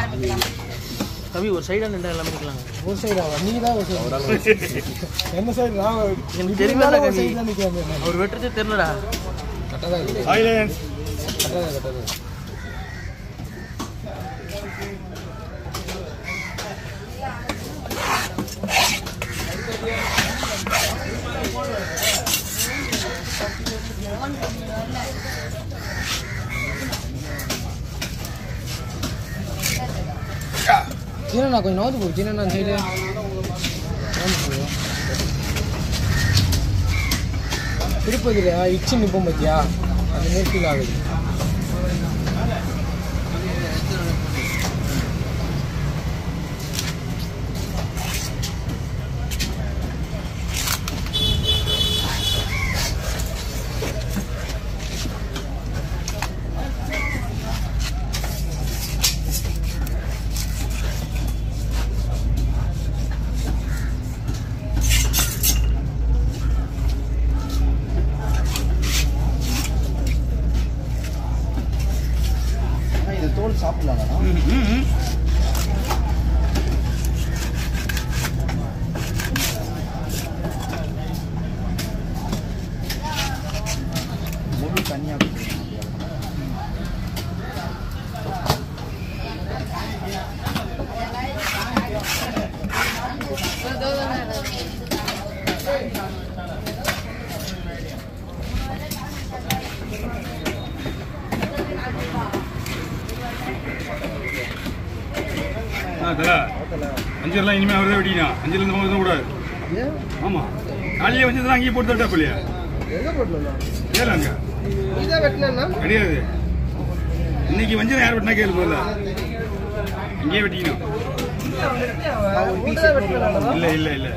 கவி ஒரு சைடாக நின்றா எல்லாமே நிற்கலாங்க ஒரு சைடா நீ தான் ஒரு சைடு என்ன சைடு நான் எனக்கு தெரியல ஒரு கவி சைடு தான் நிற்கிறேன் அவர் வெட்டுறதே தெரிலடா கரெக்டாக தான் இருக்குது சைலன்ஸ் கரெக்டாக தான் கரெக்டாக தான் சீனா கொஞ்சம் நோந்து போடு சீனா நான் சைடு திருப்பதியில் இச்சு நிற்போம் பார்த்தியா அந்த மாரி ஃபீல் ஆகுது இது தோல் சாப்பிடலாங்கண்ணா முழு தனியாக அஞ்செல்லாம் இனிமேல் அவர்தான் வெட்டினா அஞ்சுல இருந்து போக கூடாது ஆமா காலையிலே வச்சதுலாம் அங்கேயே போட்டு தட்டா பிள்ளையா எங்கே போட்டலாம் ஏல அங்க நீ தான் வெட்டினா கிடையாது இன்னைக்கு வஞ்சம் யார் வெட்டினா கேளு போல இங்கேயே வெட்டிக்கணும் இல்ல இல்ல இல்ல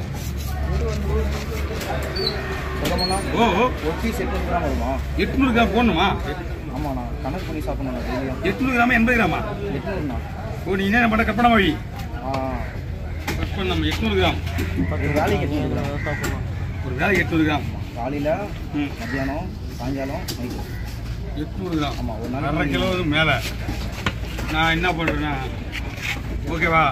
சொல்லணும்னா ஓ ஓ, ஒரு பீஸ் எட்நூறு கிராம் வருமா எட்நூறு கிராம் போடணுமா ஆமாண்ணா கணக்கு பண்ணி சாப்பிடணும் டெய்லியும் எட்நூறு கிராம் எண்பது கிராமா எட்நூறுண்ணா ஓ நீ என்ன பண்ண கற்பனை வழி ஆ கட் பண்ண நம்ம எட்நூறு கிராம் ஒரு வேலைக்கு எட்நூறு கிராம் ஒரு வேலைக்கு எட்நூறு கிராம் காலையில் ம் மத்தியானம் சாயங்காலம் நைட்டு எட்நூறு கிராம் ஆமா, ஒரு நாளைக்கு அரை கிலோ மேலே நான் என்ன பண்ணுறேன்னா ஓகேவா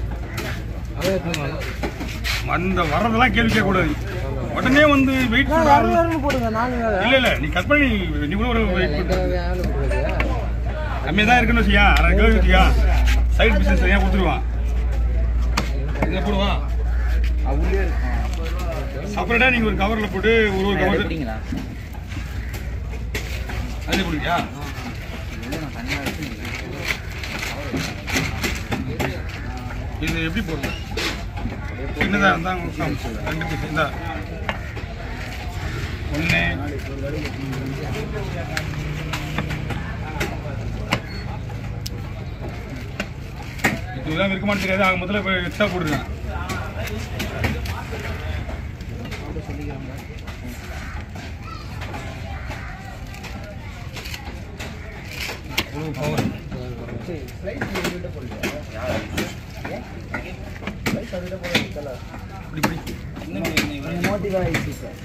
அந்த வர்றதெல்லாம் கேள்வி கேட்கக்கூடாது உடனே வந்து வெயிட் பண்ண போடுங்க நாலு வேலை இல்ல இல்ல நீ கட் பண்ணி நீ கூட ஒரு வெயிட் பண்ணு வேலை போடுறது கம்மியாக தான் இருக்குன்னு வச்சுக்கா அரை கிலோ வச்சுக்கா சைடு பிசினஸ் தனியாக கொடுத்துருவான் இதை போடுவா உள்ளே இருக்கும் செப்பரேட்டாக நீங்கள் ஒரு கவரில் போட்டு ஒரு ஒரு கவர் எப்படிங்கண்ணா அதில் போடுவியா இல்லை நான் தனியாக வச்சு இது எப்படி போடுறது சின்னதாக இருந்தால் காமிச்சு ரெண்டு பீஸ் இந்த ஒன்று இதெல்லாம் இருக்குமான்னு தெரியாது ஆக முதல்ல இப்போ எக்ஸ்ட்ரா போட்டுருக்கேன் இப்படி இப்படி மோட்டிவ் ஆகிடுச்சு சார்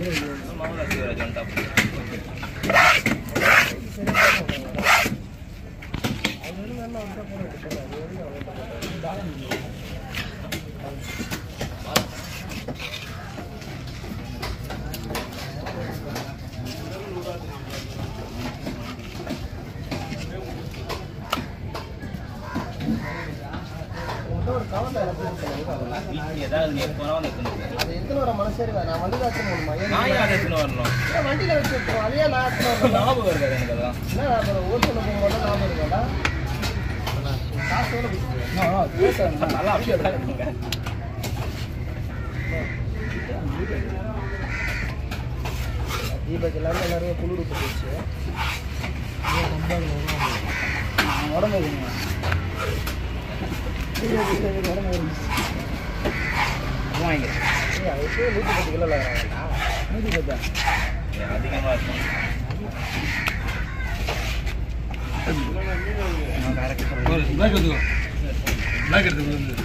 அது எத்தனை வர மனசே இருக்கா நான் வண்டி தான் போகணுமா நான் யார் எடுத்துன்னு வரணும் ஏன் வண்டியில வச்சு எடுத்துருவோம் அதையே நான் எடுத்துன்னு வரணும் ஞாபகம் இருக்காது எனக்கு அதான் என்ன ஞாபகம் ஓட்டுல போகும்போது ஞாபகம் இருக்காடா காசோட கொடுத்துருவேன் நல்லா அப்படியே தான் இருக்குங்க தீபக் எல்லாமே எல்லாரும் குளிர் விட்டு போச்சு உடம்பு இருக்குங்க உடம்பு இருந்துச்சு. வாங்கிக்கிறேன் ஏய், அது எப்பயும் நூற்றி பத்து கிலோ நூற்றி பத்தா அதிகமாக இருக்கும் நான் வேற கிட்ட ஒரு பிளாக் எடுத்துக்கோ பிளாக் எடுத்துக்கோ வந்து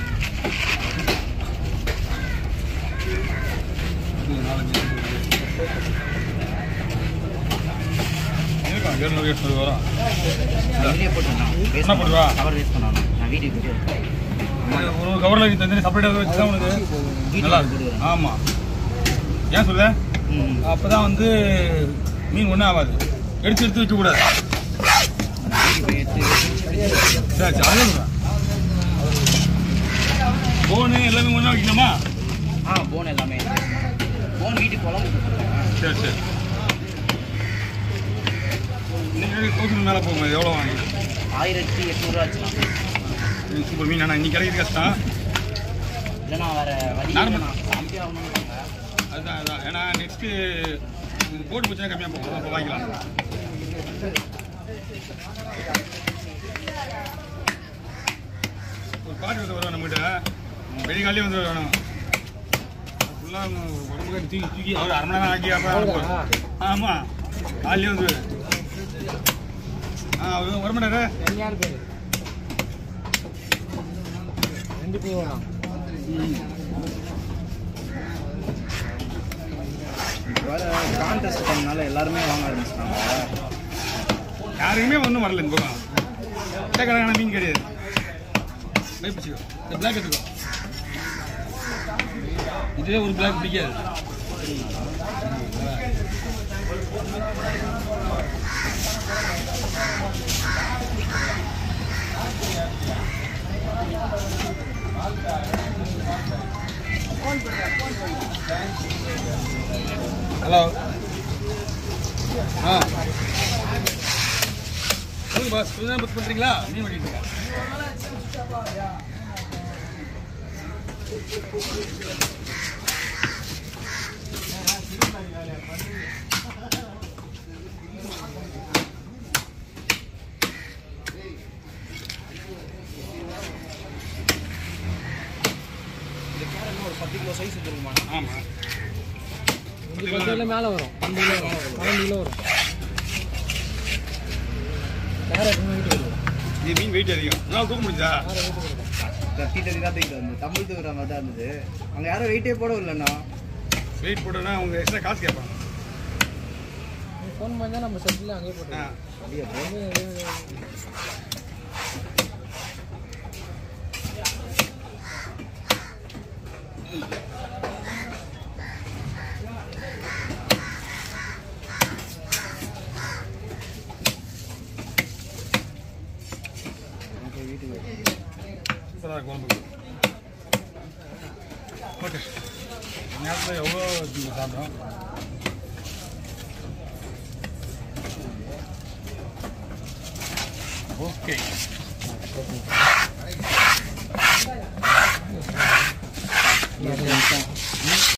இது நாலஞ்சு இருக்கா எழுநூறு எட்நூறு வரும் இதுலயே போட்டுருந்தோம் வேஸ்ட் என்ன போட்டுருவா? கவர் வேஸ்ட் பண்ணணும் நான் வீடியோ வீடியோ ஒரு ஒரு கவரில் தந்து செப்பரேட்டாக வச்சு தான் உனக்கு நல்லா இருக்கும் ஆமாம் ஏன் சொல்ல ம் அப்போ தான் வந்து மீன் ஒன்றும் ஆகாது எடுத்து எடுத்து வைக்கக்கூடாது வீடியோ எடுத்து சரி சரி அதுதான் ஃபோனு எல்லாமே ஒன்றா வைக்கணுமா ஆ போன் எல்லாமே போன் வீட்டுக்கு குழம்பு கொடுத்துருக்கேன். சரி சரி இன்னைக்கு தௌசண்ட் மேலே போகும் எவ்வளோ வாங்கி ஆயிரத்தி எட்நூறுவா வச்சுக்கலாம் சூப்பர் மீன் ஆனால் இன்னைக்கு கிடைக்கிறது கஷ்டம் இல்லைண்ணா வேற வழி Normal. இல்லைண்ணா சாம்பி ஆகணும்னு அதுதான் அதுதான் ஏன்னா நெக்ஸ்ட்டு போட்டு போச்சுன்னா கம்மியாக போகும் அப்போ வாங்கிக்கலாம் ஒரு பாட்டு வந்து வருவோம் நம்மகிட்ட வெளிக்காலே வந்து வேணும் ஃபுல்லாக உடம்புக்கு தூக்கி தூக்கி அவர் அரை மணி நேரம் ஆக்கி அப்புறம் அனுப்புவார். ஆமாம் காலையிலே வந்து ஆ அவர் வர மாட்டாரு யார் பேர் ரெண்டு பேர் வேணாம் வேற கான்டெஸ்ட் பண்ணனால எல்லாருமே வாங்க ஆரம்பிச்சிட்டாங்க யாருக்குமே ஒன்றும் வரல இந்த பக்கம் கேட்கறாங்க மீன் கிடையாது வைப்பிச்சுக்கோ இந்த பிளாக் எடுத்துக்கோ இதுவே ஒரு பிளாக் பிடிக்காது ஹலோ ஆ சொல்லுங்க பாஸ் கொஞ்ச நேரம் புக் பண்ணுறீங்களா மீன் வெட்டிட்டு ஒரு பத்து கிலோ சைஸ் வந்துருக்குமா ஆமாம் இது பத்து கிலோ மேலே வரும் பன்னெண்டு கிலோ வரும் பன்னெண்டு கிலோ வரும் வேற எப்பவுமே வீட்டு வருவோம் இது மீன் வெயிட் அதிகம் நான் தூக்க முடிஞ்சா வேற வீட்டு வருவோம் தட்டி தட்டி தான் தூக்கிட்டு வந்து தமிழ் தூக்குற மாதிரி தான் இருந்தது அங்கே யாரும் வெயிட்டே போட இல்லைண்ணா வெயிட் போட்டோன்னா அவங்க எக்ஸ்ட்ரா காசு கேட்பாங்க நீ ஃபோன் பண்ணால் நம்ம செட்டில் அங்கேயே ஆ போட்டுருவோம் அப்படியே வீட்டுக்கு சூப்பராக இருக்கும் குழம்பு ஓகே நேரத்தில் எவ்வளோ சாப்பிட்றோம் ஓகே வருவோம்